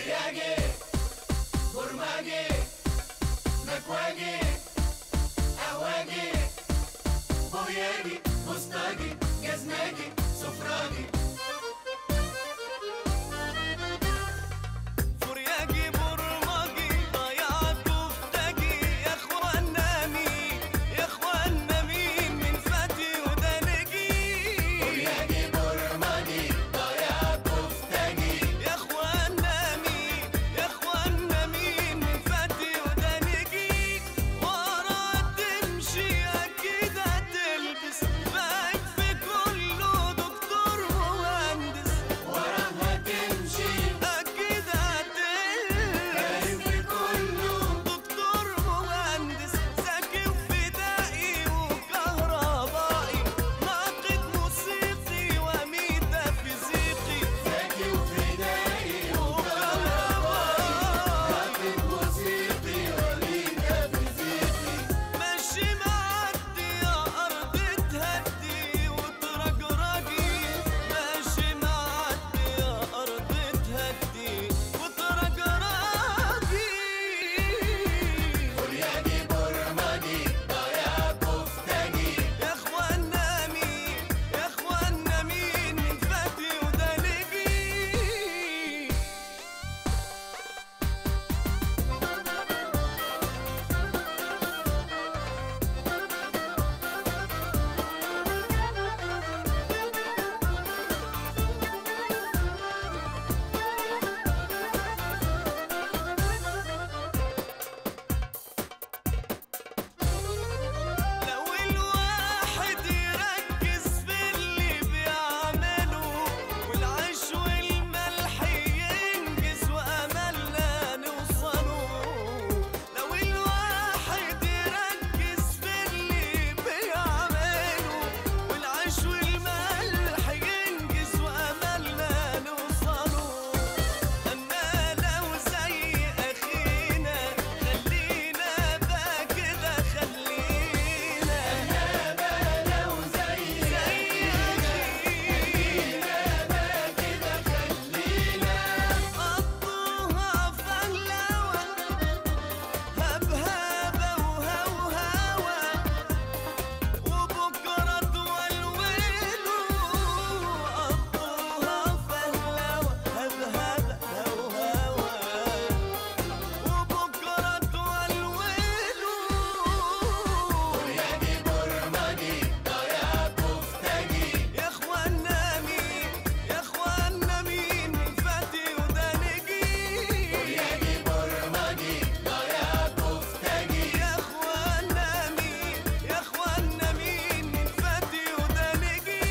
فرياجي برماجي مكواجي قهواجي بوياجي بوسطاجي جزماجي سفراجي فرياجي برمجي ضيعت كفتاجي يا اخوانا مين يا اخوانا مين من فاتي ودانجي فرياجي برماجي ضيع كفتاجي يا اخوانا مين يا اخوانا مين من فاتي ودانجي ورا تمشي اكيد هتلبس باك في كله دكتور مهندس وراها تمشي اكيد هتلبس في كله دكتور مهندس ساكن فدائي وكهربائي ناقد موسيقي وميتافيزيقي ذكي وفدائي وكهربائي وكاتب موسيقي وميتافيزيقي ماشي معدي يا أرض تهدي وترجرجي ماشي معدي يا أرض تهدي وترجرجي فرياجي برماجي ضيع كفتاجي يا اخوانا مين يا اخوانا مين من فاتي ودانجي لو الواحد يركز في اللي بيعمله والعيش والملح ينجز واملنا نوصله لو الواحد يركز في اللي بيعمله والعيش والملح ينجز واملنا نوصله اما لو زي اخينا خلينا بقى كده خلينا لو زي زي اخينا كده خلينا قضوها فهلوة هبهبة وهوهوة وبكرة تولولوا قضوها فهلوة هبهبة هوهوة وبكرة تولولوا فرياجي برماجي ضيع كفتاجي يا اخوانا مين يا اخوانا مين من فاتي ودانجي فرياجي برماجي ضيع كفتاجي يا اخوانا مين يا اخوانا مين من فاتي ودانجي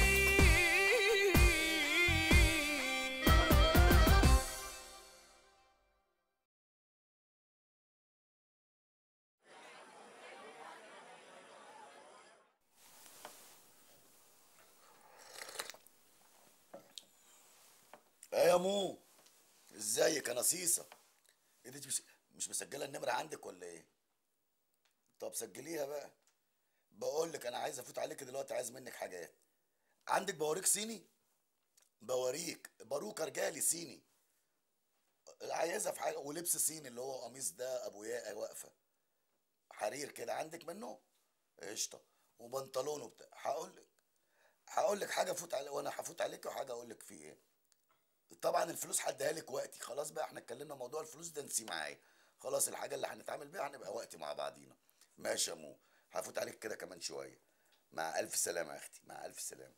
ايه يا مو ازيك يا نصيصة ايه دي مش مش مسجلة النمرة عندك ولا ايه طب سجليها بقى بقول لك انا عايز افوت عليك دلوقتي عايز منك حاجات عندك بواريك صيني بواريك باروكة رجالي صيني عايزها في حاجة ولبس صيني اللي هو قميص ده ابو ياقة واقفة حرير كده عندك منه قشطة وبنطلون وبتاع هقول لك هقول لك حاجة فوت علي وانا هفوت عليك وحاجة اقول لك في ايه طبعا الفلوس هديها لك وقتي خلاص بقى احنا اتكلمنا موضوع الفلوس ده نسيه معايا خلاص الحاجه اللي هنتعامل بيها هنبقى وقتي مع بعضينا ماشي يا مو هفوت عليك كده كمان شويه مع الف سلامه يا اختي مع الف سلامه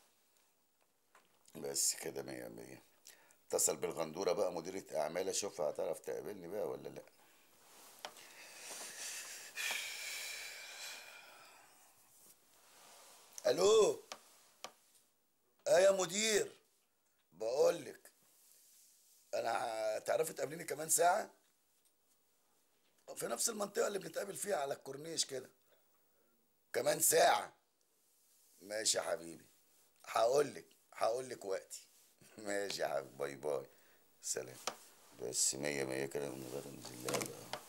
بس كده مية مية اتصل بالغندوره بقى مديره اعمال اشوفها هتعرف تقابلني بقى ولا لا الو اه يا مدير بقول لك انا تعرفي تقابليني كمان ساعه في نفس المنطقه اللي بنتقابل فيها على الكورنيش كده كمان ساعه ماشي يا حبيبي هقول لك هقول لك وقتي ماشي يا حبيبي باي باي سلام بس مية مية كده من غير انزل لها بقى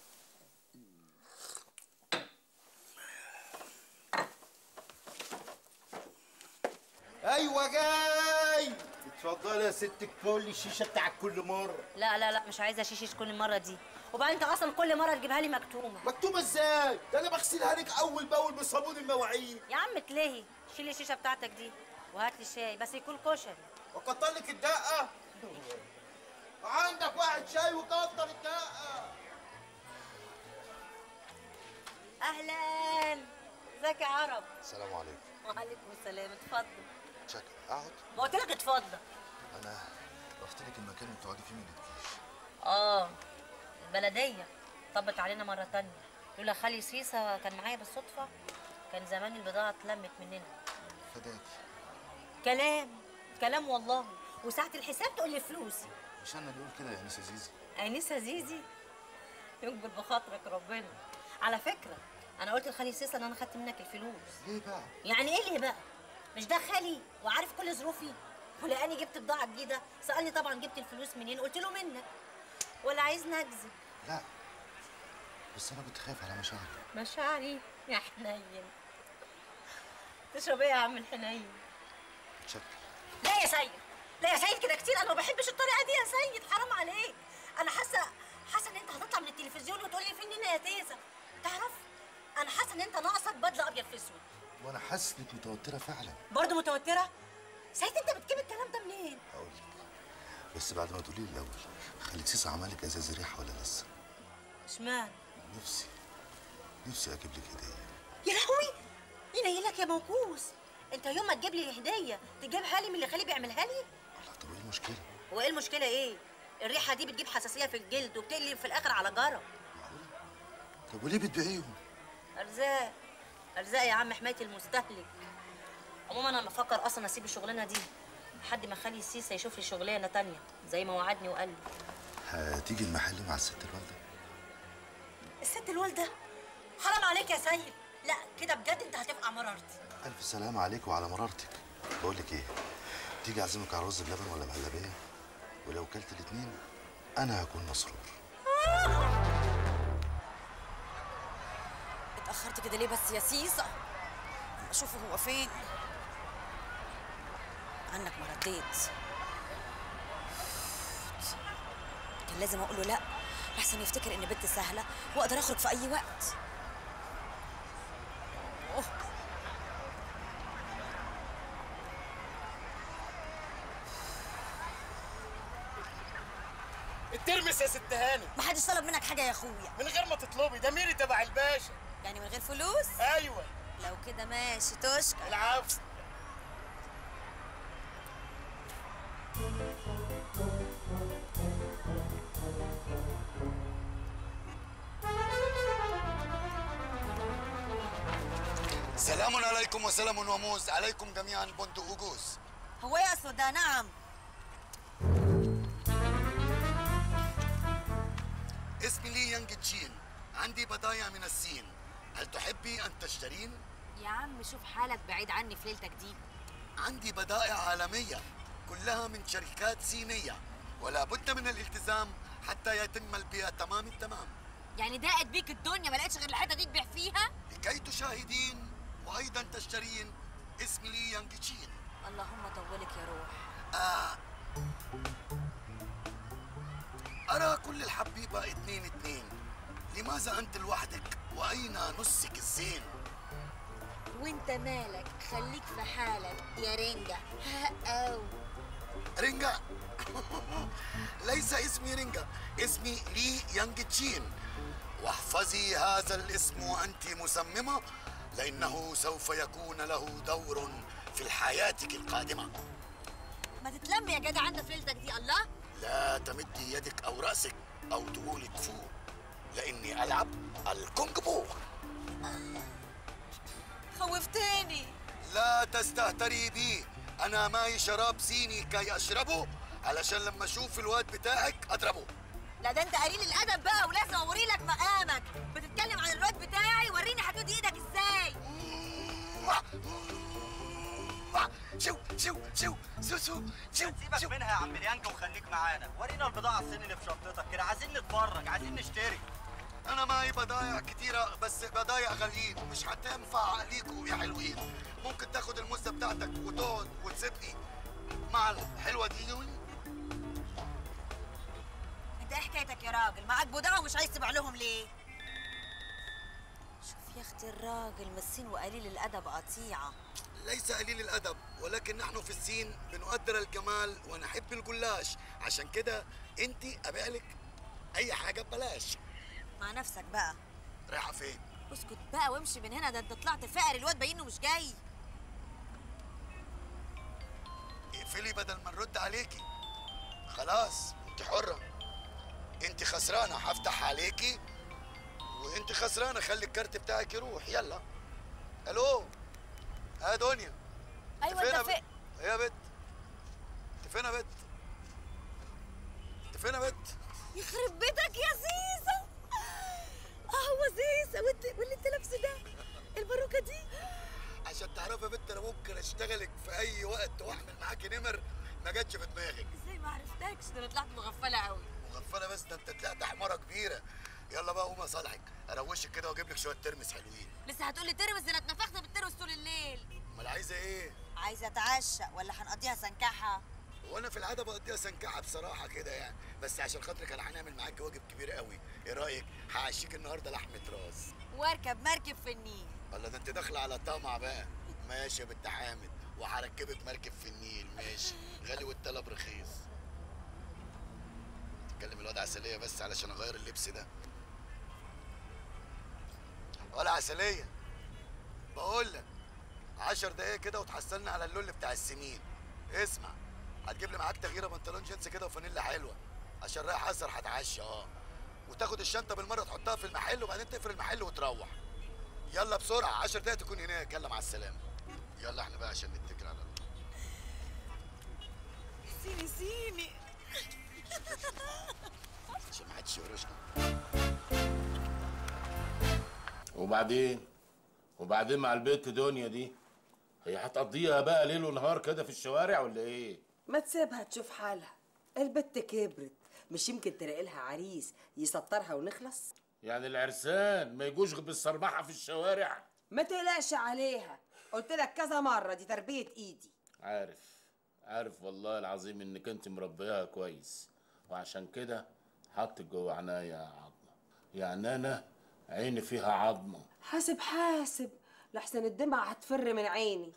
ايوه جاي اتفضلي يا ست الكل الشيشه بتاعك كل مره لا لا لا مش عايزه شيشة كل مره دي وبعدين انت اصلا كل مره تجيبها لي مكتومه مكتوبه ازاي ده انا بغسلها لك اول باول بصابون المواعين يا عم تلهي شيل الشيشه بتاعتك دي وهات لي شاي بس يكون كشري وكتر لك الدقه عندك واحد شاي وكتر الدقه اهلا ازيك يا عرب السلام عليكم وعليكم السلام اتفضل شكرا اقعد ما قلت لك اتفضل انا رحت لك المكان اللي بتقعدي فيه ما لقيتكيش اه البلديه طبت علينا مره تانية لولا خالي سيسا كان معايا بالصدفه كان زمان البضاعه اتلمت مننا فداكي كلام كلام والله وساعه الحساب تقول لي فلوسي مش انا اللي اقول كده يا انسه زيزي انسه زيزي يكبر بخاطرك ربنا على فكره انا قلت لخالي سيسا ان انا خدت منك الفلوس ليه بقى يعني ايه اللي بقى مش ده خالي وعارف كل ظروفي ولقاني جبت بضاعه جديده سالني طبعا جبت الفلوس منين قلت له منك ولا عايزني اكذب لا بس انا كنت خايف على مشاعري مشاعري يا حنين تشرب ايه يا عم الحنين شكرا لا يا سيد لا يا سيد كده كتير انا ما بحبش الطريقه دي يا سيد حرام عليك انا حاسه حاسه ان انت هتطلع من التلفزيون وتقول لي فين يا تيزه تعرف انا حاسه ان انت ناقصك بدله ابيض في اسود وانا حاسس انك متوتره فعلا برضه متوتره سيد انت بتجيب الكلام ده منين هقول لك بس بعد ما تقولي لي الاول خالد سيسا عملك ازاز ريحه ولا لسه اشمعنى نفسي نفسي اجيب لك هديه يا لهوي ينيلك يا موكوس انت يوم ما تجيب لي الهديه تجيبها لي من اللي خالي بيعملها لي الله طب ايه المشكله وايه المشكله ايه الريحه دي بتجيب حساسيه في الجلد وبتقلب في الاخر على جرى طب وليه بتبيعيهم ارزاق ارزاق يا عم حمايه المستهلك عموما انا بفكر اصلا اسيب الشغلانه دي لحد ما خالي السيسه يشوف لي شغلانه تانية زي ما وعدني وقال لي هتيجي المحل مع الست الوالده الست الوالده حرام عليك يا سيد لا كده بجد انت هتبقى مرارتي الف سلامه عليك وعلى مرارتك بقول لك ايه تيجي اعزمك على رز بلبن ولا مهلبيه ولو كلت الاتنين انا هكون مسرور اتأخرت كده ليه بس يا سيسا؟ أما أشوفه هو فين؟ عنك ما رديت كان لازم أقول له لأ لحسن يفتكر إن بنت سهلة وأقدر أخرج في أي وقت أوه. الترمس يا ست هانم ما حدش طلب منك حاجة يا أخويا من غير ما تطلبي ده ميري تبع الباشا يعني من غير فلوس؟ ايوه لو كده ماشي تشكر العفو سلام عليكم وسلام وموز عليكم جميعا بندق وجوز هو إيه أصله ده نعم اسمي لي يانج تشين عندي بضايع من الصين هل تحبي أن تشترين؟ يا عم شوف حالك بعيد عني في ليلتك دي عندي بضائع عالمية كلها من شركات صينية ولا بد من الالتزام حتى يتم البيع تمام التمام يعني ضاقت بيك الدنيا ما لقيتش غير الحته دي تبيع فيها لكي تشاهدين وأيضا تشترين اسمي لي يانج تشين اللهم طولك يا روح آه. أرى كل الحبيبة اتنين اتنين لماذا أنت لوحدك وأين نصك الزين وانت مالك خليك في حالك يا رنجة او رينجا ليس اسمي رينجا اسمي لي يانج تشين واحفظي هذا الاسم وأنت مسممة لأنه سوف يكون له دور في حياتك القادمة ما تتلم يا جدع انت في ليلتك دي الله لا تمدي يدك أو رأسك أو تقولي كفو لأني ألعب الكونغ بو خوفتني لا تستهتري بي أنا معي شراب صيني كي أشربه علشان لما أشوف الواد بتاعك أضربه لا ده انت قليل الادب بقى ولازم اوري لك مقامك بتتكلم عن الواد بتاعي وريني هتود ايدك ازاي شو شو شو شو شو شو سيبك شو منها يا عم اليانج وخليك معانا ورينا البضاعة الصيني اللي في شنطتك كده عايزين نتفرج عايزين نشتري أنا معي بضايع كتيرة بس بضايع غاليين مش هتنفع ليكوا يا حلوين ممكن تاخد المزة بتاعتك وتقعد وتسيبني معلم حلوه دي يوي انت ايه حكايتك يا راجل معاك بضاعه ومش عايز تبيع لهم ليه شوف يا اختي الراجل مسين وقليل الادب قطيعه ليس قليل الادب ولكن نحن في الصين بنقدر الجمال ونحب الجلاش عشان كده انت ابيع لك اي حاجه ببلاش مع نفسك بقى رايحه فين اسكت بقى وامشي من هنا ده انت طلعت فقر الواد باين انه مش جاي اقفلي بدل ما نرد عليكي خلاص انت حره انت خسرانه هفتح عليكي وانت خسرانه خلي الكارت بتاعك يروح يلا الو ها دنيا ايوه فين يا انت بت؟ فقر ايه يا بت انت فين يا بت انت فين يا بت يخرب بيتك يا زيزو اهو زيزو وانت واللي انت لابسه ده الباروكه دي عشان تعرفي يا بت انا ممكن اشتغلك في اي وقت واعمل معاكي نمر ما جاتش في دماغك ازاي ما عرفتكش ده انا طلعت مغفله قوي مغفله بس ده انت طلعت حماره كبيره يلا بقى قوم اصالحك اروشك كده واجيب لك شويه ترمس حلوين لسه هتقولي ترمس ده انا اتنفخت بالترمس طول الليل امال عايزه ايه عايزه اتعشى ولا هنقضيها سنكحه وانا في العاده بقضيها سنكحه بصراحه كده يعني بس عشان خاطرك انا هنعمل معاك واجب كبير قوي ايه رايك هعشيك النهارده لحمه راس واركب مركب في النيل ولا ده انت داخله على طمع بقى ماشي يا بنت حامد وهركبك مركب في النيل ماشي غالي والطلب رخيص تكلم الواد عسليه بس علشان اغير اللبس ده ولا عسليه بقول لك عشر دقايق كده وتحصلنا على اللول بتاع السمين اسمع هتجيب لي معاك تغييره بنطلون جينز كده وفانيلا حلوه عشان رايح اسهر هتعشى اه وتاخد الشنطه بالمره تحطها في المحل وبعدين تقفل المحل وتروح يلا بسرعه 10 دقايق تكون هناك يلا مع السلامه يلا احنا بقى عشان نتكل على الله سيني سيني عشان ما حدش يورشنا وبعدين وبعدين مع البنت دنيا دي هي هتقضيها بقى ليل ونهار كده في الشوارع ولا ايه؟ ما تسيبها تشوف حالها البت كبرت مش يمكن تلاقي لها عريس يسطرها ونخلص يعني العرسان ما يجوش غير بالصرمحه في الشوارع ما تقلقش عليها قلت لك كذا مره دي تربيه ايدي عارف عارف والله العظيم انك انت مربيها كويس وعشان كده حطك جوه عنايا يا عظمه يعني انا عيني فيها عظمه حاسب حاسب لحسن الدمع هتفر من عيني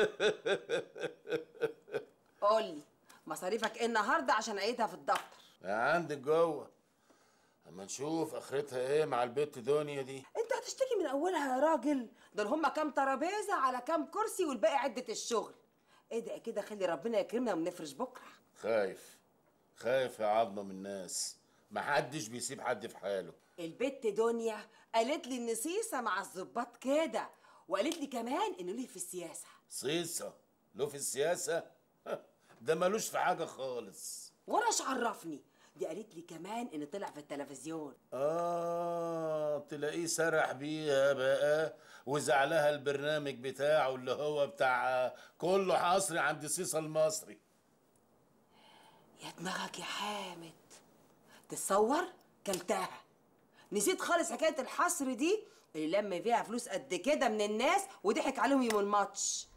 قولي مصاريفك ايه النهارده عشان اعيدها في الدفتر عندك جوه اما نشوف اخرتها ايه مع البت دنيا دي انت هتشتكي من اولها يا راجل دول هما كام ترابيزه على كام كرسي والباقي عده الشغل ايه ده كده خلي ربنا يكرمنا ونفرش بكره خايف خايف يا عظمه من الناس محدش بيسيب حد في حاله البت دنيا قالت لي ان سيسه مع الظباط كده وقالت لي كمان انه ليه في السياسه صيصه له في السياسه ده ملوش في حاجه خالص وانا ايش عرفني دي قالت لي كمان انه طلع في التلفزيون اه تلاقيه سرح بيها بقى وزعلها البرنامج بتاعه اللي هو بتاع كله حصري عند صيصه المصري يا دماغك يا حامد تتصور كلتها نسيت خالص حكايه الحصر دي اللي لم فيها فلوس قد كده من الناس وضحك عليهم يوم الماتش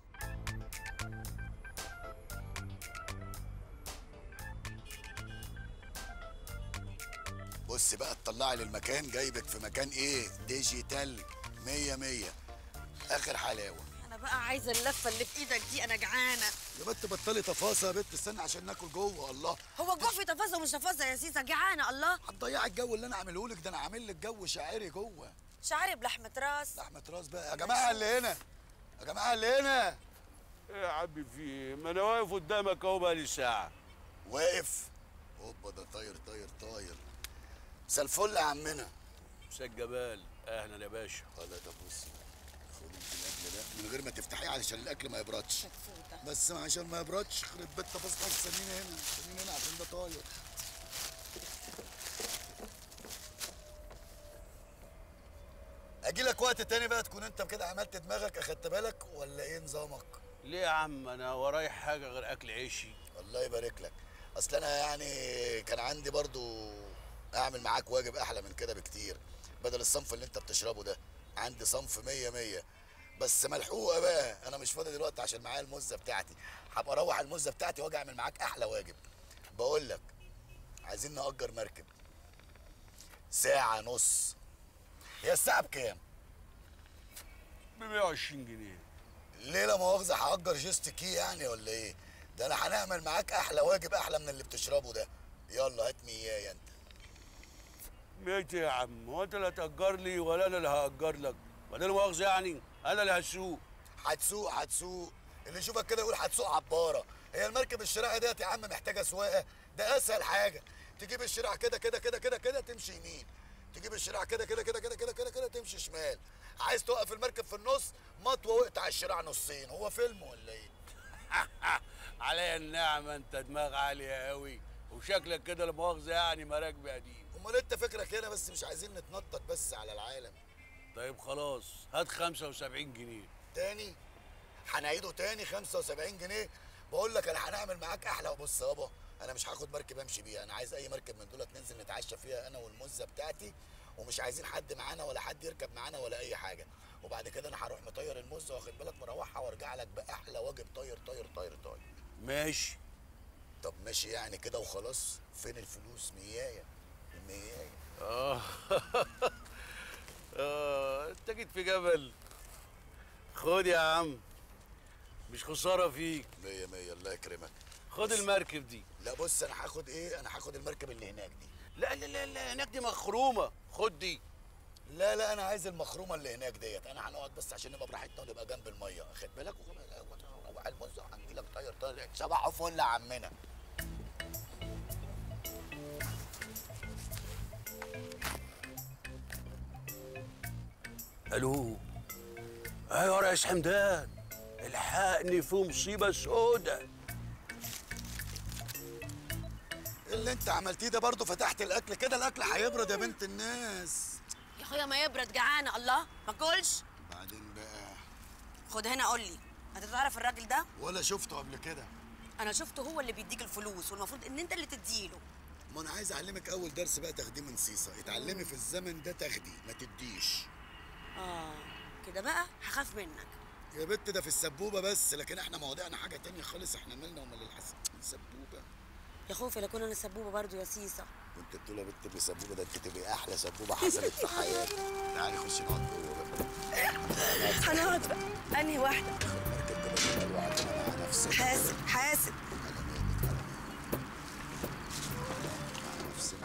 بص بقى تطلعي للمكان جايبك في مكان ايه ديجيتال مية مية اخر حلاوه انا بقى عايزه اللفه اللي في ايدك دي انا جعانه يا بت بطلي تفاصيل يا بت استنى عشان ناكل جوه الله هو الجوع في تفاصيل ومش تفاصيل يا سيسه جعانه الله هتضيعي الجو اللي انا عامله لك ده انا عامل لك جو شاعري جوه شعري بلحمه راس لحمه راس بقى يا جماعه اللي هنا يا جماعه اللي هنا ايه يا عمي في ايه؟ ما انا واقف قدامك اهو بقالي ساعة واقف هوبا ده طاير طاير طاير مساء الفل يا عمنا مساء الجبال اهلا يا باشا لا ده بص خد انت الاكل ده من غير ما تفتحيه علشان الاكل ما يبردش بس عشان ما يبردش خرب بيت تفاصيل استنيني هنا استنيني هنا عشان ده طاير اجي لك وقت تاني بقى تكون انت كده عملت دماغك اخدت بالك ولا ايه نظامك ليه يا عم انا ورايا حاجة غير اكل عيشي الله يبارك لك اصل انا يعني كان عندي برضو اعمل معاك واجب احلى من كده بكتير بدل الصنف اللي انت بتشربه ده عندي صنف مية مية بس ملحوقه بقى انا مش فاضي دلوقتي عشان معايا المزه بتاعتي هبقى اروح المزه بتاعتي واجي اعمل معاك احلى واجب بقول لك عايزين نأجر مركب ساعة نص هي الساعة بكام؟ ب 120 جنيه ليه لا مؤاخذة هأجر جيست كي يعني ولا ايه؟ ده انا هنعمل معاك احلى واجب احلى من اللي بتشربه ده يلا هات مياه انت ماشي يا عم هو انت اللي هتأجر لي ولا انا اللي هأجر لك ولا لا مؤاخذة يعني انا اللي هسوق هتسوق هتسوق اللي يشوفك كده يقول هتسوق عبارة هي المركب الشراعة ديت يا عم محتاجة سواقة ده اسهل حاجة تجيب الشراع كده كده كده كده كده تمشي يمين تجيب الشراع كده كده كده كده كده كده كده تمشي شمال عايز توقف المركب في النص مطوة وقطع الشراع نصين هو فيلم ولا ايه؟ عليا النعمة انت دماغ عالية قوي وشكلك كده لا مؤاخذة يعني مراكب قديم امال انت فكرك هنا بس مش عايزين نتنطط بس على العالم طيب خلاص هات 75 جنيه تاني هنعيده تاني 75 جنيه بقول لك انا هنعمل معاك احلى وبص يابا انا مش هاخد مركب امشي بيها انا عايز اي مركب من دولت ننزل نتعشى فيها انا والمزه بتاعتي ومش عايزين حد معانا ولا حد يركب معانا ولا اي حاجه وبعد كده انا هروح مطير المزه واخد بالك مروحها وارجع لك باحلى واجب طاير طاير طاير طاير ماشي طب ماشي يعني كده وخلاص فين الفلوس ميايه الميايه اه اه انت جيت في جبل خد يا عم مش خسارة فيك مية مية الله يكرمك خد المركب دي لا بص انا هاخد ايه انا هاخد المركب اللي هناك دي لا لا لا لا هناك دي مخرومة خد دي لا لا انا عايز المخرومه اللي هناك ديت انا هنقعد بس عشان نبقى براحتنا ونبقى جنب الميه خد بالك وروح المزه وهنجي لك طاير طاير صباح الفل يا عمنا الو ايوه يا ريس حمدان الحقني في مصيبة سودة اللي انت عملتيه ده برضه فتحت الاكل كده الاكل هيبرد يا بنت الناس يا اخويا ما يبرد جعانه الله ما اكلش بعدين بقى خد هنا قول لي انت تعرف الراجل ده ولا شفته قبل كده انا شفته هو اللي بيديك الفلوس والمفروض ان انت اللي تديله ما انا عايز اعلمك اول درس بقى تاخديه من سيسا اتعلمي في الزمن ده تاخدي ما تديش اه كده بقى هخاف منك يا بت ده في السبوبه بس لكن احنا مواضيعنا حاجه تانية خالص احنا مالنا ومال الحسن السبوبه يا خوفي لا اكون انا سبوبه برضو يا سيسا وانت بتقول يا بت تبقي سبوبه ده انت تبقي احلى سبوبه حصلت في حياتي تعالي خشي نقعد جوه بقى هنقعد بقى انهي واحده المركب كده شمال وقعدنا مع نفسنا حاسب حاسب مع نفسنا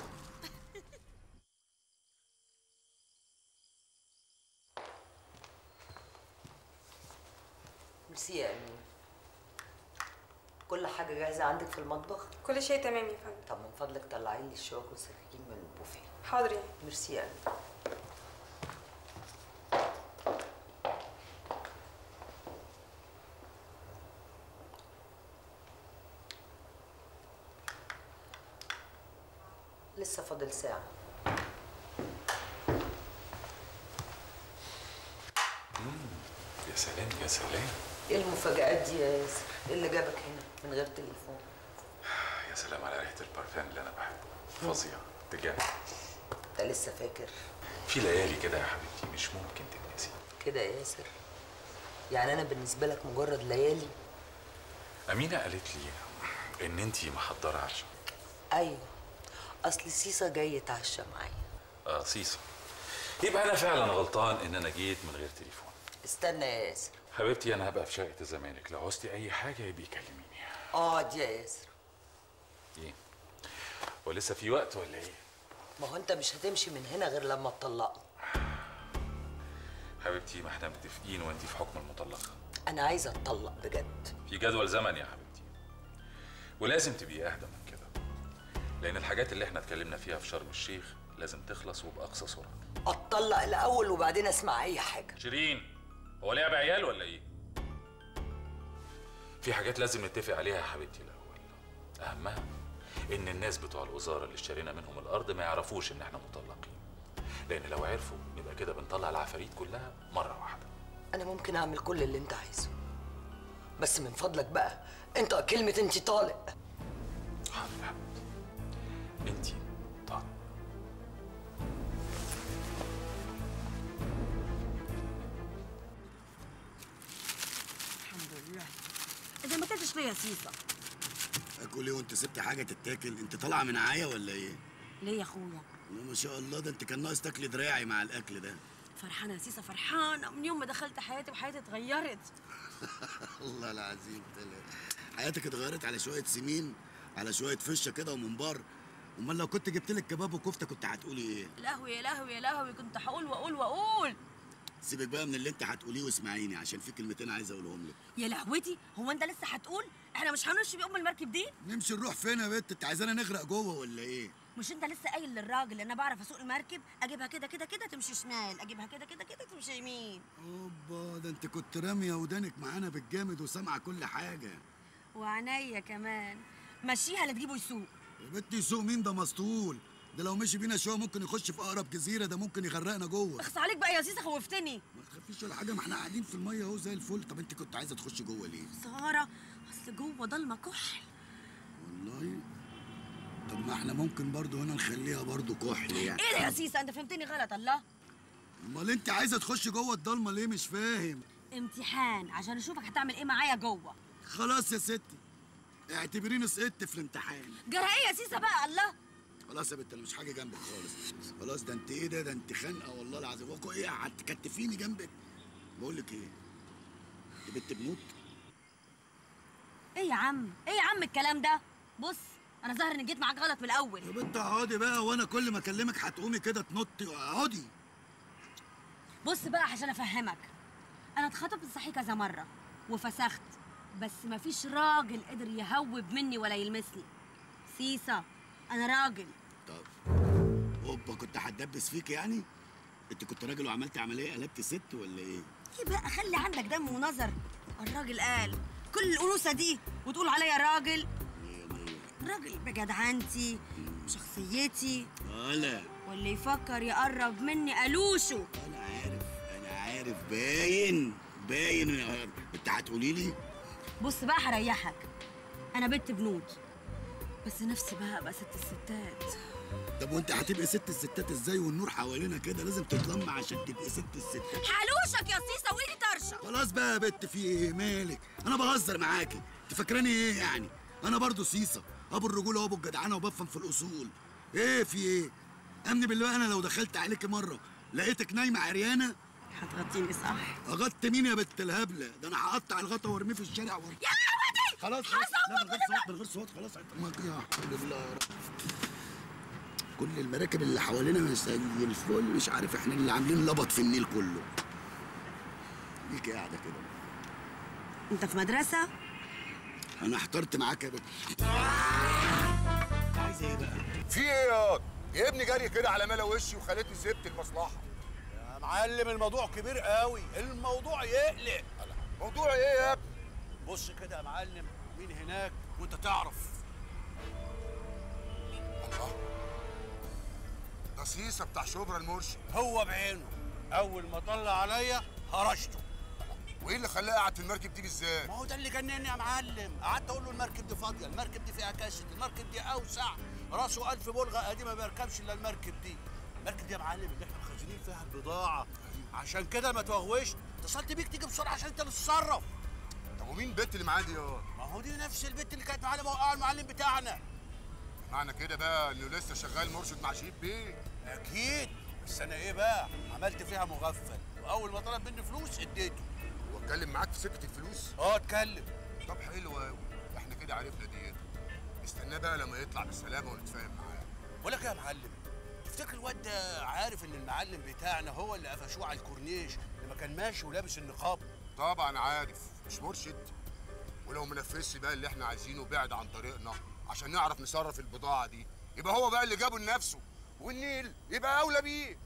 ميرسي يا امين كل حاجه جاهزه عندك في المطبخ كل شيء تمام يا فندم طب من فضلك طلعي لي الشوك والسكاكين من البوفيه حاضر يا ميرسي يا امين لسه فاضل ساعة يا سلام يا سلام ايه المفاجآت دي يا ياسر؟ ايه اللي جابك هنا من غير تليفون؟ يا سلام على ريحه البرفان اللي انا بحبه فظيع بجد انت لسه فاكر في ليالي كده يا حبيبتي مش ممكن تتنسي كده يا ياسر يعني انا بالنسبة لك مجرد ليالي امينه قالت لي ان انتي محضره عشاء ايوه اصل سيسا جاي يتعشى معايا اه سيسا يبقى انا فعلا غلطان ان انا جيت من غير تليفون استنى يا ياسر حبيبتي انا هبقى في شقه الزمالك لو عوزتي اي حاجه يبقى كلميني اقعد يا ياسر ايه ولسه في وقت ولا ايه ما هو انت مش هتمشي من هنا غير لما تطلقني حبيبتي ما احنا متفقين وانتي في حكم المطلقه انا عايزه اتطلق بجد في جدول زمن يا حبيبتي ولازم تبقي اهدى من كده لان الحاجات اللي احنا اتكلمنا فيها في شرم الشيخ لازم تخلص وباقصى سرعه اتطلق الاول وبعدين اسمع اي حاجه شيرين هو لعب عيال ولا ايه في حاجات لازم نتفق عليها يا حبيبتي الاول اهمها ان الناس بتوع الوزاره اللي اشترينا منهم الارض ما يعرفوش ان احنا مطلقين لان لو عرفوا يبقى كده بنطلع العفاريت كلها مره واحده انا ممكن اعمل كل اللي انت عايزه بس من فضلك بقى انت كلمه انت طالق حاضر يا حبيبتي انتي طالق اذا ما كنتش تاكلش ليه يا سيسه اكل ايه وانت سبت حاجه تتاكل انت طالعه من عيا ولا ايه ليه يا اخويا لا ما شاء الله ده انت كان ناقص تاكلي دراعي مع الاكل ده فرحانه يا سيسه فرحانه من يوم ما دخلت حياتي وحياتي اتغيرت الله العظيم تلا. حياتك اتغيرت على شويه سمين على شويه فشه كده ومنبار امال لو كنت جبت لك كباب وكفته كنت هتقولي ايه لهوي يا لهوي يا لهوي كنت هقول واقول واقول سيبك بقى من اللي انت هتقوليه واسمعيني عشان في كلمتين عايز اقولهم لك يا لهوتي هو انت لسه هتقول احنا مش هنمشي بام المركب دي نمشي نروح فين يا بنت انت عايزانا نغرق جوه ولا ايه مش انت لسه قايل للراجل ان انا بعرف اسوق المركب اجيبها كده كده كده تمشي شمال اجيبها كده كده كده تمشي يمين اوبا ده انت كنت راميه ودانك معانا بالجامد وسامعه كل حاجه وعينيا كمان مشيها لا تجيبه يسوق يا بنت يسوق مين ده مسطول ده لو مشي بينا شويه ممكن يخش في اقرب جزيره ده ممكن يغرقنا جوه اخص عليك بقى يا سيسه خوفتني ما تخافيش ولا حاجه ما احنا قاعدين في الميه اهو زي الفل طب انت كنت عايزه تخش جوه ليه ساره اصل جوه ضلمه كحل والله طب ما احنا ممكن برضو هنا نخليها برضو كحل يعني ايه ده يا سيسه انت فهمتني غلط الله امال انت عايزه تخشي جوه الضلمه ليه مش فاهم امتحان عشان اشوفك هتعمل ايه معايا جوه خلاص يا ستي اعتبريني سقطت في الامتحان جرى ايه يا سيسه بقى الله خلاص يا بنت انا مش حاجه جنبك خالص خلاص ده انت ايه ده ده انت خانقه والله العظيم هو ايه هتكتفيني جنبك بقول لك ايه دي بنت بنوت ايه يا عم ايه يا عم الكلام ده بص انا ظاهر اني جيت معاك غلط من الاول يا بنت اقعدي بقى وانا كل ما اكلمك هتقومي كده تنطي اقعدي بص بقى عشان افهمك انا اتخطبت صحي كذا مره وفسخت بس مفيش راجل قدر يهوب مني ولا يلمسني سيسا انا راجل طب اوبا كنت هتدبس فيك يعني انت كنت راجل وعملت عمليه قلبت ست ولا ايه ايه بقى خلي عندك دم ونظر الراجل قال كل الانوثه دي وتقول عليا راجل راجل بجدعنتي وشخصيتي ولا واللي يفكر يقرب مني الوشه انا عارف انا عارف باين باين انت هتقولي لي بص بقى هريحك انا بنت بنوت بس نفسي بقى ابقى ست الستات طب وانت هتبقي ست الستات ازاي والنور حوالينا كده لازم تتلم عشان تبقي ست الستات حلوشك يا سيسه وايدي طرشه خلاص بقى يا بت في ايه مالك انا بهزر معاكي انت فاكراني ايه يعني انا برضو سيسه ابو الرجوله وابو الجدعنه وبفهم في الاصول ايه في ايه امني بالله انا لو دخلت عليكي مره لقيتك نايمه عريانه هتغطيني صح اغطي مين يا بت الهبله ده انا هقطع الغطا وارميه في الشارع وارميه يا لهوتي خلاص خلاص لا من غير صوت من غير صوت خلاص ما يا حول الله يا رب كل المراكب اللي حوالينا مش زي الفل مش عارف احنا اللي عاملين لبط في النيل كله ليك قاعده كده انت في مدرسه انا احترت معاك يا بت عايز ايه بقى في ايه ياض؟ يا ابني جري كده على ملا وشي وخلتني سبت المصلحه يا معلم الموضوع كبير قوي الموضوع يقلق موضوع ايه يا ابني؟ بص كده يا معلم مين هناك وانت تعرف الله ده سيسه بتاع شبرا المرشد هو بعينه اول ما طلع عليا هرشته وايه اللي خلاه قاعد في المركب دي بالذات؟ ما هو ده اللي جنني يا معلم قعدت اقول له المركب دي فاضيه المركب دي فيها كاسيت المركب دي اوسع راسه ألف بلغه قديمه ما بيركبش الا المركب دي المركب دي يا معلم اللي احنا مخزنين فيها البضاعه عشان كده ما توغوشت اتصلت بيك تيجي بسرعه عشان انت اللي تتصرف طب ومين البت اللي معاه دي ياض؟ ما هو دي نفس البت اللي كانت معانا موقعه المعلم بتاعنا معنى كده بقى انه لسه شغال مرشد مع شريف بيه اكيد بس انا ايه بقى عملت فيها مغفل واول ما طلب مني فلوس اديته هو اتكلم معاك في سكه الفلوس؟ اه اتكلم طب حلو قوي احنا كده عرفنا ديته استناه بقى لما يطلع بالسلامه ونتفاهم معاه بقول لك إيه يا معلم تفتكر الواد ده عارف ان المعلم بتاعنا هو اللي قفشوه على الكورنيش لما كان ماشي ولابس النقاب طبعا عارف مش مرشد ولو منفذش بقى اللي احنا عايزينه بعد عن طريقنا عشان نعرف نصرف البضاعه دي يبقى هو بقى اللي جابه لنفسه والنيل يبقى اولى بيه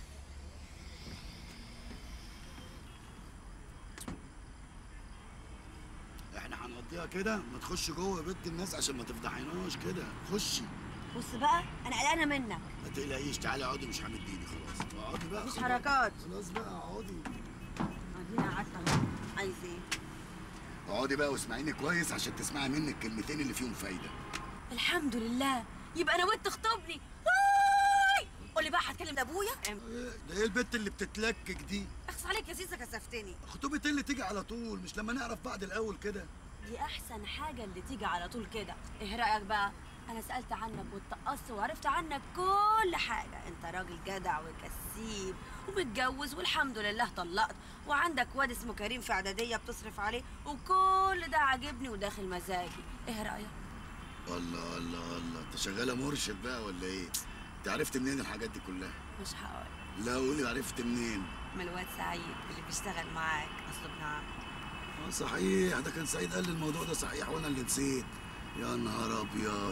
احنا هنقضيها كده ما تخش جوه بيت الناس عشان ما تفضحيناش كده خشي بص بقى انا قلقانه منك ما تقلقيش تعالي اقعدي مش همد ايدي خلاص اقعدي بقى مفيش خلاص. حركات. خلاص بقى اقعدي ادينا قعدت أهو. عايز ايه اقعدي بقى واسمعيني كويس عشان تسمعي مني الكلمتين اللي فيهم فايده الحمد لله يبقى نويت تخطبني واي قول لي بقى هتكلم لابويا ده ايه البت اللي بتتلكك دي اخص عليك يا سيسه كسفتني خطوبة ايه اللي تيجي على طول مش لما نعرف بعض الاول كده دي احسن حاجه اللي تيجي على طول كده ايه رايك بقى انا سالت عنك واتقصت وعرفت عنك كل حاجه انت راجل جدع وكسيب ومتجوز والحمد لله طلقت وعندك واد اسمه كريم في اعداديه بتصرف عليه وكل ده عاجبني وداخل مزاجي ايه رايك الله الله الله انت شغاله مرشد بقى ولا ايه انت عرفت منين الحاجات دي كلها مش هقول لا قولي عرفت منين من الواد سعيد اللي بيشتغل معاك اصله ابن عم اه صحيح ده كان سعيد قال لي الموضوع ده صحيح وانا اللي نسيت يا نهار ابيض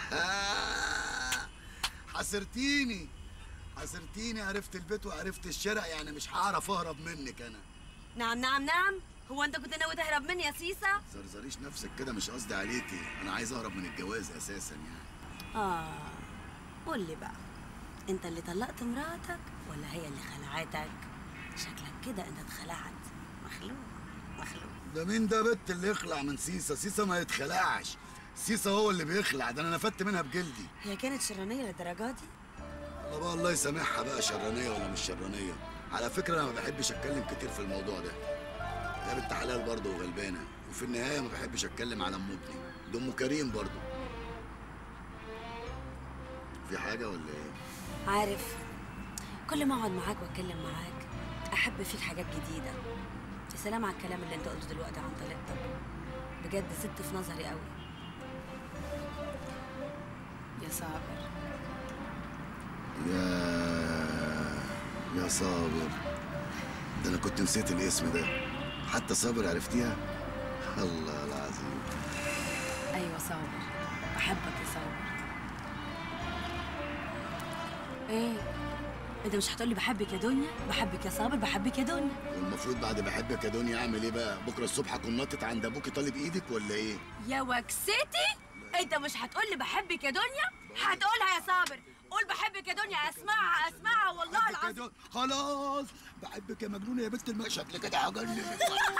حسرتيني حسرتيني عرفت البيت وعرفت الشارع يعني مش هعرف اهرب منك انا نعم نعم نعم هو انت كنت ناوي تهرب مني يا سيسا زرزريش نفسك كده مش قصدي عليكي انا عايز اهرب من الجواز اساسا يعني اه قول لي بقى انت اللي طلقت مراتك ولا هي اللي خلعتك شكلك كده انت اتخلعت مخلوق مخلوق ده مين ده بنت اللي يخلع من سيسا سيسا ما يتخلعش سيسا هو اللي بيخلع ده انا نفدت منها بجلدي هي كانت شرانيه للدرجه دي الله بقى الله يسامحها بقى شرانيه ولا مش شرانيه على فكره انا ما بحبش اتكلم كتير في الموضوع ده يا بنت حلال برضه وغلبانه وفي النهايه ما بحبش اتكلم على ام ابني ده ام كريم برضه في حاجه ولا ايه عارف كل ما اقعد معاك واتكلم معاك احب فيك حاجات جديده يا سلام على الكلام اللي انت قلته دلوقتي عن طريقتك بجد ست في نظري قوي يا صابر يا يا صابر ده انا كنت نسيت الاسم ده حتى صابر عرفتيها الله العظيم ايوه صابر بحبك يا صابر ايه انت مش هتقولي بحبك يا دنيا بحبك يا صابر بحبك يا دنيا والمفروض بعد بحبك يا دنيا اعمل ايه بقى بكره الصبح اكون نطت عند ابوكي طالب ايدك ولا ايه يا وكستي انت مش هتقولي بحبك يا دنيا هتقولها يا صابر قول بحبك يا دنيا اسمعها اسمعها والله العظيم خلاص بحبك يا مجنونه يا بنت الم... شكل كده هجنن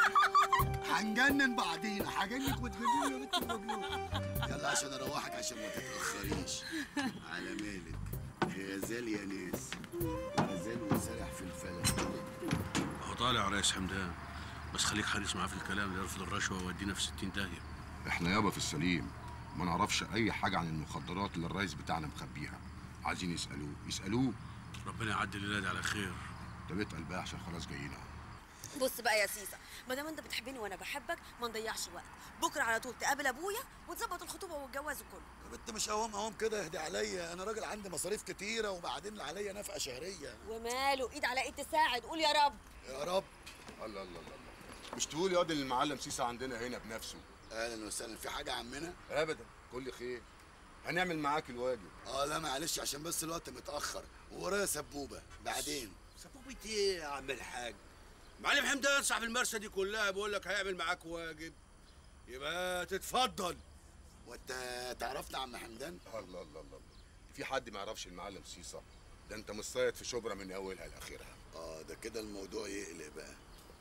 هنجنن بعدين هجنك وتجنني يا بنت المجنونه يلا عشان اروحك عشان ما تتاخريش على مالك غزال يا ناس غزال وسرح في الفلك هو طالع يا ريس حمدان بس خليك حريص معاه في الكلام لا يرفض الرشوه ويودينا في 60 داهيه احنا يابا في السليم ما نعرفش اي حاجه عن المخدرات اللي الرئيس بتاعنا مخبيها عايزين يسالوه يسالوه ربنا يعدي الليله دي على خير طب اتقل بقى عشان خلاص جايين بص بقى يا سيسا ما دام انت بتحبني وانا بحبك ما نضيعش وقت بكره على طول تقابل ابويا وتظبط الخطوبه والجواز وكله يا بنت مش قوام قوام كده اهدي عليا انا راجل عندي مصاريف كتيره وبعدين اللي عليا نفقه شهريه وماله ايد على ايد تساعد قول يا رب يا رب الله الله الله الله. مش تقول ياض ان المعلم سيسا عندنا هنا بنفسه اهلا وسهلا في حاجه عمنا ابدا كل خير هنعمل معاك الواجب اه لا معلش عشان بس الوقت متاخر وورايا سبوبه بعدين سبوبة ايه يا عم الحاج؟ معلم حمدان صاحب المرسى دي كلها بيقول لك هيعمل معاك واجب يبقى تتفضل وانت تعرفنا عم حمدان الله الله الله الله. في حد ما يعرفش المعلم سيسا ده انت مصيد في شبرا من اولها لاخرها اه ده كده الموضوع يقلق بقى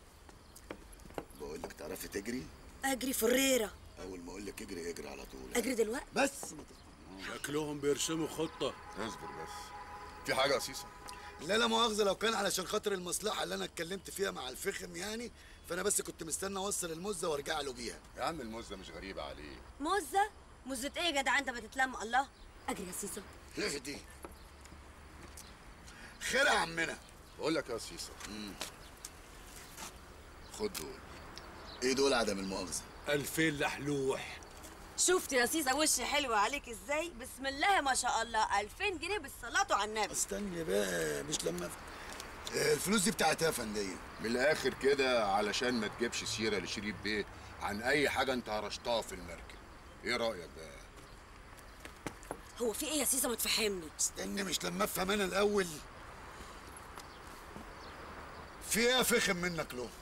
بقول لك تعرفي تجري اجري فريره اول ما اقول لك اجري اجري على طول اجري دلوقتي بس ما شكلهم بيرسموا خطة اصبر بس في حاجه يا سيسا لا لا مؤاخذة لو كان علشان خاطر المصلحة اللي أنا اتكلمت فيها مع الفخم يعني فأنا بس كنت مستني أوصل المزة وأرجع له بيها يا عم المزه مش غريبه عليه مزه مزه ايه يا جدع انت بتتلم الله اجري يا سيسو اهدي خير يا عمنا بقول لك يا سيسا خد دول إيه دول عدم المؤاخذة ألفين لحلوح شفت يا سيسا وشي حلو عليك ازاي بسم الله ما شاء الله 2000 جنيه بالصلاه على النبي استني بقى مش لما ف... آه، الفلوس دي بتاعتها يا فندية من الاخر كده علشان ما تجيبش سيره لشريف بيه عن اي حاجه انت هرشتها في المركب ايه رايك بقى هو في ايه يا سيسا ما تفهمني استني مش لما أفهم أنا الأول في إيه يا فخم منك له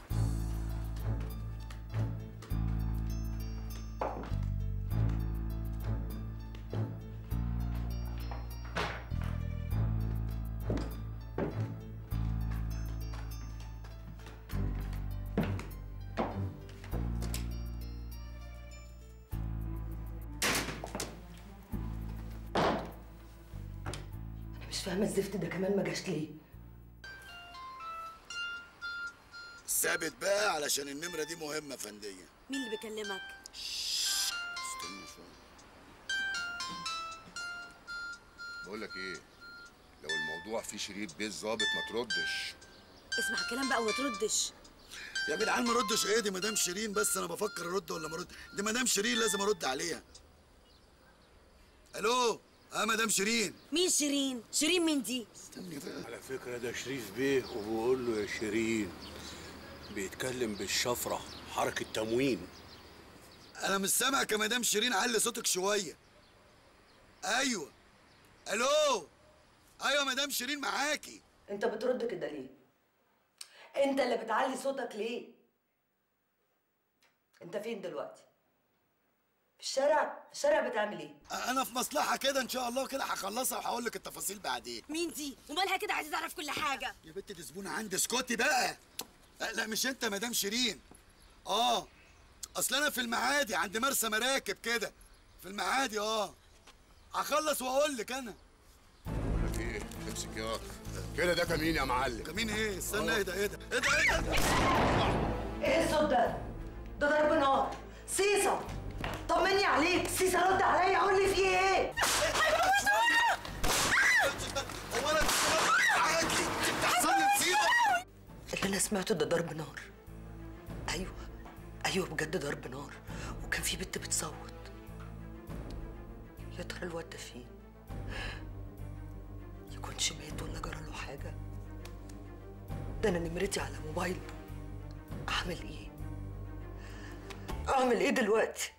مش فاهمه الزفت ده كمان ما جاش ليه ثابت بقى علشان النمرة دي مهمة يا فندية مين اللي بيكلمك استنى شويه بقول لك ايه لو الموضوع فيه شريط بيه الظابط ما تردش اسمع الكلام بقى وما تردش يا جدعان ما ردش ايه دي مدام شيرين بس انا بفكر ارد ولا ما ارد دي مدام شيرين لازم ارد عليها الو اه مدام شيرين مين شيرين شيرين مين دي استني بقى على فكرة ده شريف بيه وبقول له يا شيرين بيتكلم بالشفرة حركة تموين انا مش سامعك يا مدام شيرين علي صوتك شويه ايوه الو ايوه مدام شيرين معاكي انت بترد كده ليه انت اللي بتعلي صوتك ليه انت فين دلوقتي في الشارع في الشارع بتعمل ايه انا في مصلحه كده ان شاء الله كده هخلصها وهقول لك التفاصيل بعدين مين دي ومالها كده عايزه تعرف كل حاجه يا بنت دي زبونه عندي اسكتي بقى لا, لا مش انت مدام شيرين اه اصل انا في المعادي عند مرسى مراكب كده في المعادي اه هخلص واقول لك انا بقول لك ايه امسك ياض كده ده كمين يا معلم كمين ايه استنى ايه ده ايه ده ايه ده ايه ده ايه الصوت ده ده ضرب نار سيسا طمني عليك سيسا رد عليا قول لي في ايه هو انا معاكي تحصل لي مصيبه اللي انا سمعته ده ضرب نار ايوه ايوه بجد ضرب نار وكان في بنت بتصوت يا ترى الواد ده فين يكونش مات ولا جرى له حاجه ده انا نمرتي على موبايله اعمل ايه اعمل ايه دلوقتي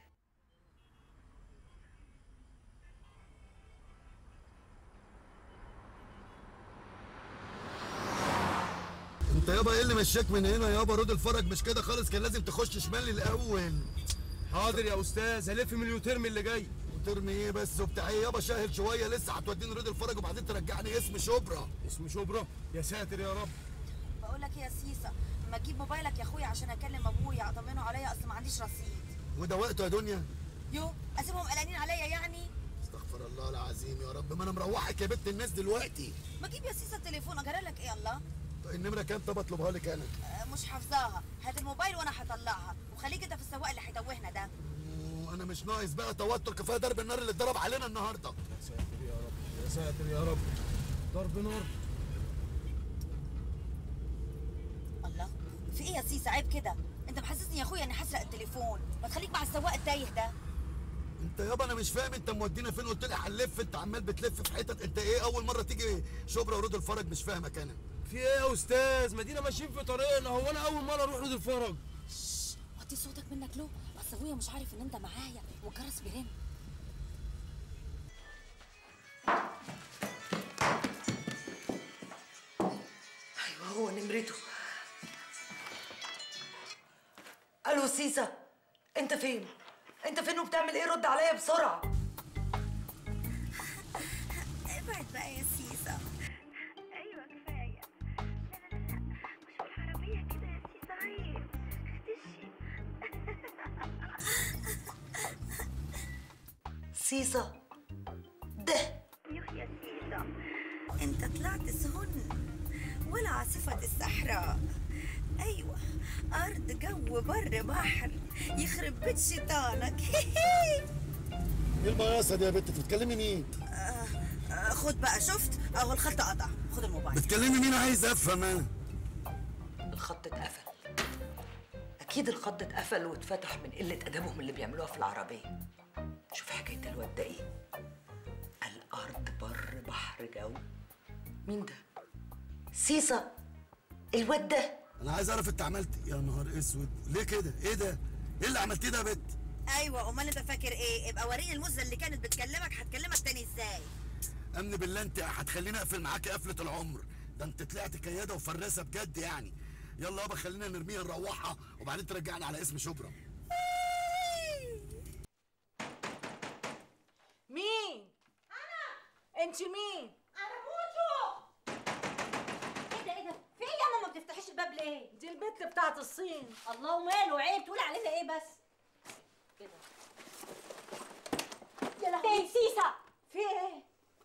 انت يابا ايه اللي مشاك من هنا يابا رود الفرج مش كده خالص كان لازم تخش شمال الاول حاضر يا استاذ هلف من اليوتيرم اللي جاي وترمي ايه بس وبتاع ايه يابا شاهد شويه لسه هتوديني رود الفرج وبعدين ترجعني اسم شبرا اسم شبرا يا ساتر يا رب بقول لك يا سيسا ما تجيب موبايلك يا اخويا عشان اكلم ابويا اطمنه عليا اصل ما عنديش رصيد وده وقته يا دنيا يو اسيبهم قلقانين عليا يعني استغفر الله العظيم يا رب ما انا مروحك يا بنت الناس دلوقتي ما تجيب يا سيسا التليفون اجرى لك ايه الله طيب النمره كام طب اطلبها لك انا آه، مش حافظاها هات الموبايل وانا هطلعها وخليك انت في السواق اللي هيتوهنا ده وانا مش ناقص بقى توتر كفايه ضرب النار اللي اتضرب علينا النهارده يا ساتر يا رب يا ساتر يا رب ضرب نار الله في ايه يا سيسا عيب كده انت محسسني يا اخويا اني هسرق التليفون ما تخليك مع السواق التايه ده انت يابا انا مش فاهم انت مودينا فين قلت لي هنلف انت عمال بتلف في حتت انت ايه اول مره تيجي شبرا ورود الفرج مش فاهمك انا في ايه يا استاذ ما دينا ماشيين في طريقنا هو انا اول مره اروح رود الفرج وطي صوتك منك له اصل ابويا مش عارف ان انت معايا والجرس بيرن ايوه هو نمرته الو سيسا انت فين انت فين وبتعمل ايه رد عليا بسرعه ابعد بقى يا سيسا ايوه كفايه لا لا لا لا مش في العربيه كده يا سيسا عيب اختشي سيسا ده يوه يا سيسا انت طلعت سهن ولا عاصفة الصحراء ايوه ارض جو بر بحر يخرب بيت شيطانك ايه المقاصه دي يا بنت انت بتكلمي مين آه، خد بقى شفت اهو الخط قطع خد الموبايل بتكلمي مين عايز افهم انا الخط اتقفل اكيد الخط اتقفل واتفتح من قله ادبهم اللي بيعملوها في العربيه شوف حكايه الواد ده ايه الارض بر بحر جو مين ده سيسا الواد ده انا عايز اعرف انت عملت يا نهار اسود ليه كده ايه ده ايه اللي عملتيه ده يا بنت ايوه امال انت فاكر ايه ابقى وريني المزه اللي كانت بتكلمك هتكلمك تاني ازاي امن بالله انت هتخليني اقفل معاكي قفله العمر ده انت طلعت كياده وفراسه بجد يعني يلا يابا خلينا نرميها نروحها وبعدين ترجعني على اسم شبرا مين؟ أنا أنت مين؟ أنا موتو إيه ده إيه ده؟ في إيه يا ماما ما بتفتحيش الباب ليه؟ دي البت بتاعت الصين الله وماله عيب تقولي علينا إيه بس؟ إيه ده؟ يا لهوي فين سيسا؟ في إيه؟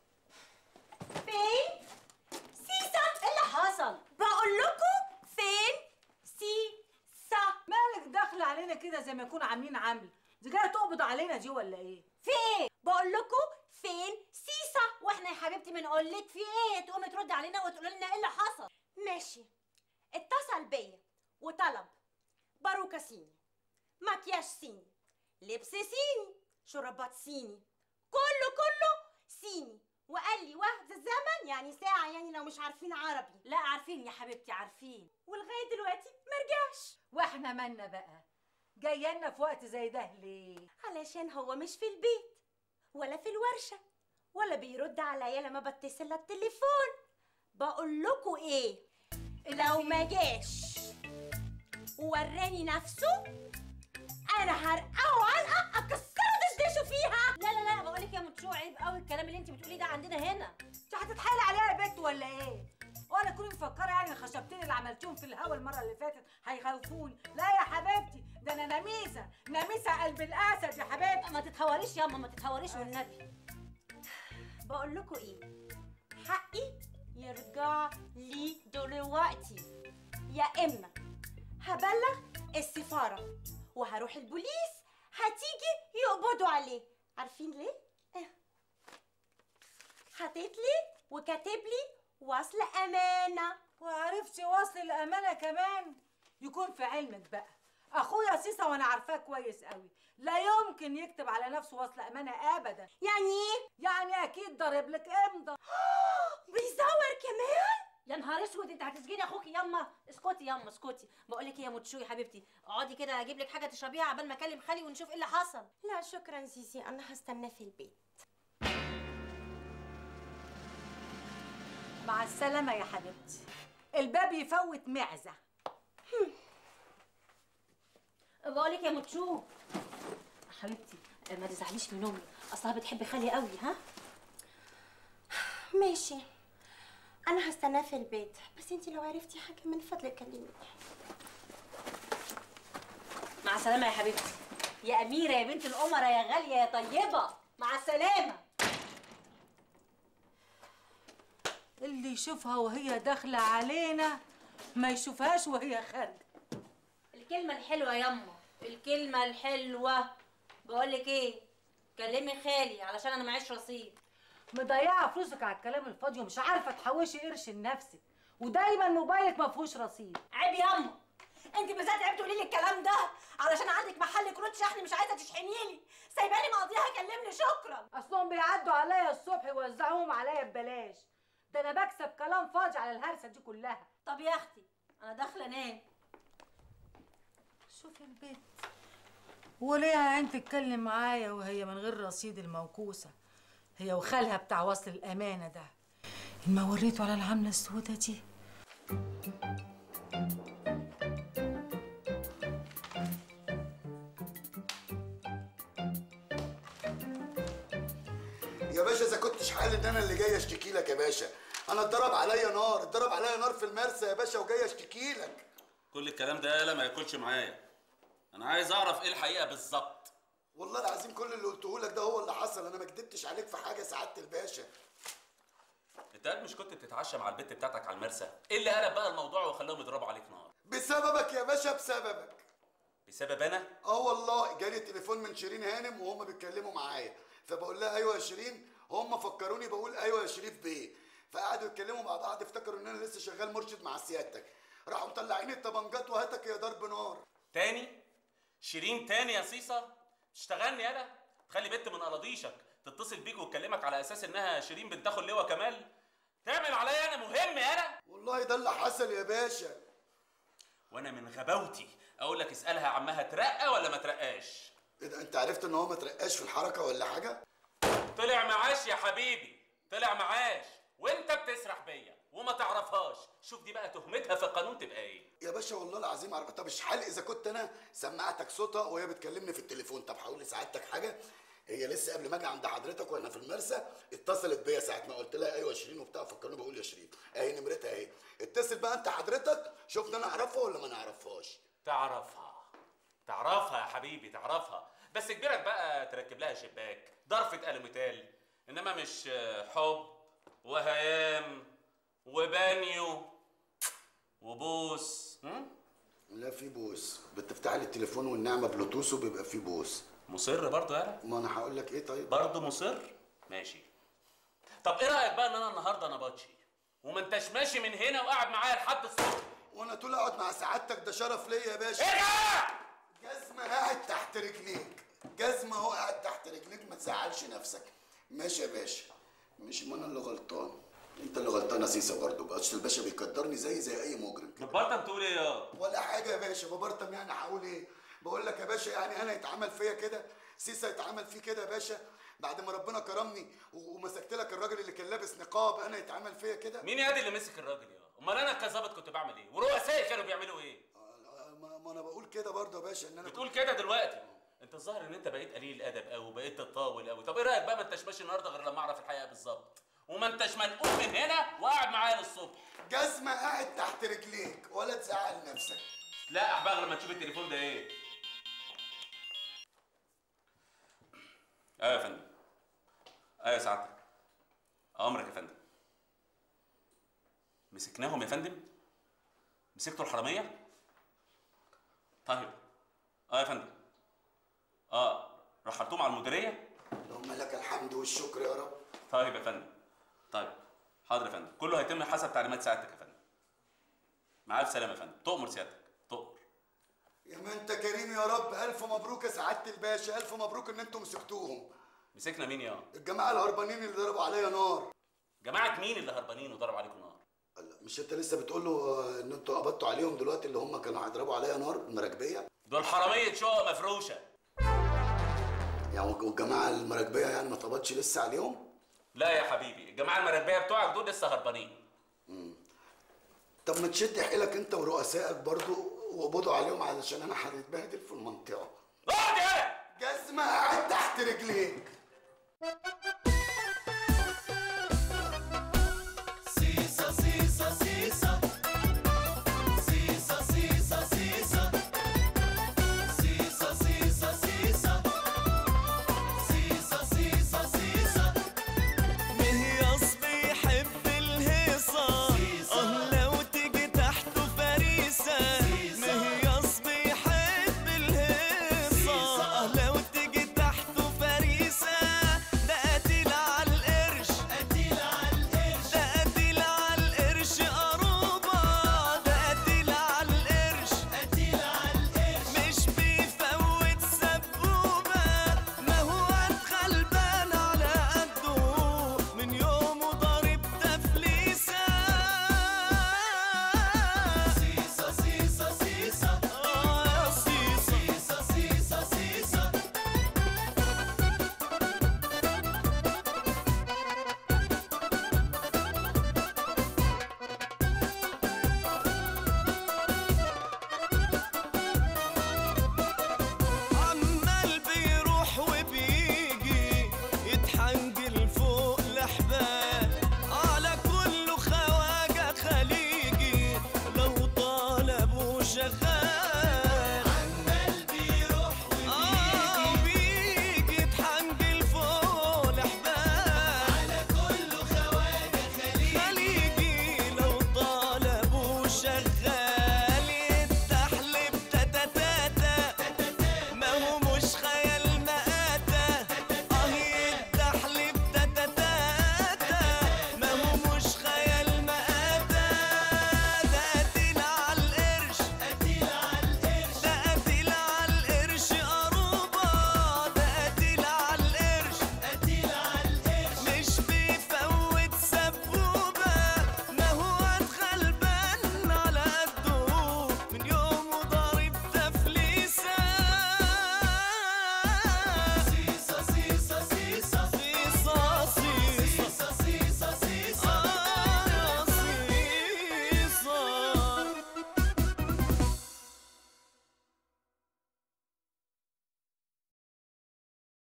فين؟ سيسا؟ إيه اللي حصل؟ بقول لكم فين؟ سيسا مالك داخله علينا كده زي ما يكون عاملين عمل دي جايه تقبض علينا دي ولا ايه في ايه بقول لكم فين سيسا واحنا يا حبيبتي بنقول لك في ايه تقومي تردي علينا وتقولي لنا ايه اللي حصل ماشي اتصل بيا وطلب باروكه صيني مكياج صيني لبس صيني شرابات صيني كله كله صيني وقال لي وقت الزمن يعني ساعة يعني لو مش عارفين عربي لا عارفين يا حبيبتي عارفين ولغاية دلوقتي مرجعش واحنا مالنا بقى جايه لنا في وقت زي ده ليه علشان هو مش في البيت ولا في الورشة ولا بيرد عليا لما بتصل على التليفون بقول لكم ايه لو ما جاش ووراني نفسه انا هرقعه علقه اكسره دشدشه فيها لا لا لا بقول لك يا متشو عيب قوي الكلام اللي انت بتقوليه ده عندنا هنا انت هتتحايل عليها يا بنت ولا ايه ولا تكوني مفكره يعني الخشبتين اللي عملتيهم في الهوا المره اللي فاتت هيخوفوني لا يا حبيبتي ده انا نميسه نميسه قلب الاسد يا حبيبتي ما تتهوريش ياما ما تتهوريش والنبي بقول لكم ايه حقي يرجع لي دلوقتي يا اما هبلغ السفاره وهروح البوليس هتيجي يقبضوا عليه عارفين ليه اه. حاطط لي وكاتب لي وصل امانه وعرفتي وصل الامانه كمان يكون في علمك بقى اخويا سيسا وانا عارفاه كويس قوي لا يمكن يكتب على نفسه وصل امانه ابدا يعني ايه يعني اكيد ضارب لك امضى بيزور كمان يا نهار اسود انت هتسجني اخوكي ياما اسكتي ياما اسكتي بقول لك ايه يا متشو يا حبيبتي اقعدي كده اجيب لك حاجه تشربيها عبال ما اكلم خالي ونشوف ايه اللي حصل لا شكرا زيزي انا هستناه في البيت مع السلامه يا حبيبتي الباب يفوت معزه بقول لك يا متشو حبيبتي ما تزعليش من امي اصلها بتحب خالي قوي ها ماشي انا هستناه في البيت بس انت لو عرفتي حاجه من فضلك كلميني مع السلامه يا حبيبتي يا اميره يا بنت الامراء يا غاليه يا طيبه مع السلامه اللي يشوفها وهي داخله علينا ما يشوفهاش وهي خارجه الكلمه الحلوه ياما الكلمه الحلوه بقول لك ايه كلمي خالي علشان انا معيش رصيد مضيعه فلوسك على الكلام الفاضي ومش عارفه تحوشي قرش لنفسك ودايما موبايلك ما فيهوش رصيد عيب ياما انت بالذات عيب تقولي لي الكلام ده علشان عندك محل كروت شحن مش عايزه تشحني لي سايباني مقضيها كلمني شكرا اصلهم بيعدوا عليا الصبح ويوزعوهم عليا ببلاش ده انا بكسب كلام فاضي على الهرسه دي كلها طب يا اختي انا داخله انام شوفي البيت وليه عين تتكلم معايا وهي من غير رصيد الموكوسه هي وخالها بتاع وصل الامانه ده ما وريته على العمله السوداء دي يا باشا اذا كنتش حال ان انا اللي جاي اشتكي لك يا باشا انا اتضرب عليا نار اتضرب عليا نار في المرسى يا باشا وجاي اشتكي لك كل الكلام ده يالا ما ياكلش معايا انا عايز اعرف ايه الحقيقه بالظبط والله العظيم كل اللي قلته لك ده هو اللي حصل انا ما كدبتش عليك في حاجه سعاده الباشا انت قاعد مش كنت بتتعشى مع البت بتاعتك على المرسى ايه اللي قلب بقى الموضوع وخلاهم يضربوا عليك نار بسببك يا باشا بسببك بسبب انا اه والله جالي تليفون من شيرين هانم وهم بيتكلموا معايا فبقول لها ايوه يا شيرين هم فكروني بقول ايوه يا شريف بيه فقعدوا يتكلموا مع بعض افتكروا ان انا لسه شغال مرشد مع سيادتك راحوا مطلعين الطبنجات وهاتك يا ضرب نار تاني شيرين تاني يا صيصه تشتغلني يالا تخلي بنت من قراضيشك تتصل بيك وتكلمك على اساس انها شيرين بنت اخو اللواء كمال تعمل عليا انا مهم يالا والله ده اللي حصل يا باشا وانا من غباوتي اقول لك اسالها عمها ترقى ولا ما ترقاش ايه ده انت عرفت ان هو ما ترقاش في الحركه ولا حاجه طلع معاش يا حبيبي طلع معاش وانت بتسرح بيا وما تعرفهاش شوف دي بقى تهمتها في القانون تبقى ايه يا باشا والله العظيم عارف طب اشحال اذا كنت انا سمعتك صوتها وهي بتكلمني في التليفون طب هقول لسعادتك حاجه هي لسه قبل ما اجي عند حضرتك وانا في المرسى اتصلت بيا ساعه ما قلت لها ايوه شيرين وبتاع فكرني بقول يا شيرين اهي نمرتها اهي اتصل بقى انت حضرتك شوف انا اعرفها ولا ما نعرفهاش تعرفها تعرفها يا حبيبي تعرفها بس كبيرك بقى تركب لها شباك ضرفة ألوميتال إنما مش حب وهيام وبانيو وبوس هم؟ لا في بوس بتفتح لي التليفون والنعمه بلوتوث وبيبقى في بوس مصر برضه يالا ما انا هقول لك ايه طيب برضه مصر ماشي طب ايه رايك بقى ان انا النهارده نبطشي وما انتش ماشي من هنا وقاعد معايا لحد الصبح وانا طول اقعد مع سعادتك ده شرف ليا يا باشا ارجع جزمه قاعد تحت رجليك جزمه اهو قاعد تحت رجليك ما تزعلش نفسك ماشي يا باشا مش ما انا اللي غلطان انت اللي غلطان يا سيسا برضه بقى أصل الباشا بيقدرني زي زي اي مجرم بتبطل تقول ايه يا ولا حاجه يا باشا ببرطم يعني هقول ايه بقول لك يا باشا يعني انا يتعمل فيا كده سيسا يتعمل فيه كده يا باشا بعد ما ربنا كرمني و- ومسكت لك الراجل اللي كان لابس نقاب انا يتعمل فيا كده مين يا دي اللي مسك الراجل يا امال انا كظابط كنت بعمل ايه ورؤساء كانوا بيعملوا ايه ما, ما انا بقول كده برضه يا باشا ان انا بتقول كده دلوقتي انت الظاهر ان انت بقيت قليل الادب قوي وبقيت تطاول قوي طب ايه رايك بقى ما انتش ماشي النهارده غير لما اعرف الحقيقه بالظبط وما انتش منقول من هنا وقاعد معايا للصبح جزمه قاعد تحت رجليك ولا تزعل نفسك لا احباب لما تشوف التليفون ده ايه ايوه يا فندم ايوه يا سعادتك امرك يا فندم مسكناهم يا فندم مسكتوا الحراميه طيب اه يا فندم اه رحلتوهم على المديريه اللهم لك الحمد والشكر يا رب طيب يا فندم طيب حاضر يا فندم كله هيتم حسب تعليمات سعادتك يا فندم مع الف سلامه يا فندم تؤمر سيادتك تؤمر يا ما انت كريم يا رب الف مبروك يا سعاده الباشا الف مبروك ان انتم مسكتوهم مسكنا مين يا الجماعه الهربانين اللي ضربوا عليا نار جماعه مين اللي هربانين وضربوا عليكم نار مش انت لسه بتقول له آه، ان انتوا قبضتوا عليهم دلوقتي اللي هم كانوا هيضربوا عليا نار المراكبيه دول حراميه شقق مفروشه يعني والجماعه المراكبيه يعني ما اتقبضش لسه عليهم لا يا حبيبي الجماعه المراكبيه بتوعك دول لسه هربانين طب ما تشد حيلك انت ورؤسائك برضو وقبضوا عليهم علشان انا هنتبهدل في المنطقه اقعد يا جزمه قاعد تحت رجليك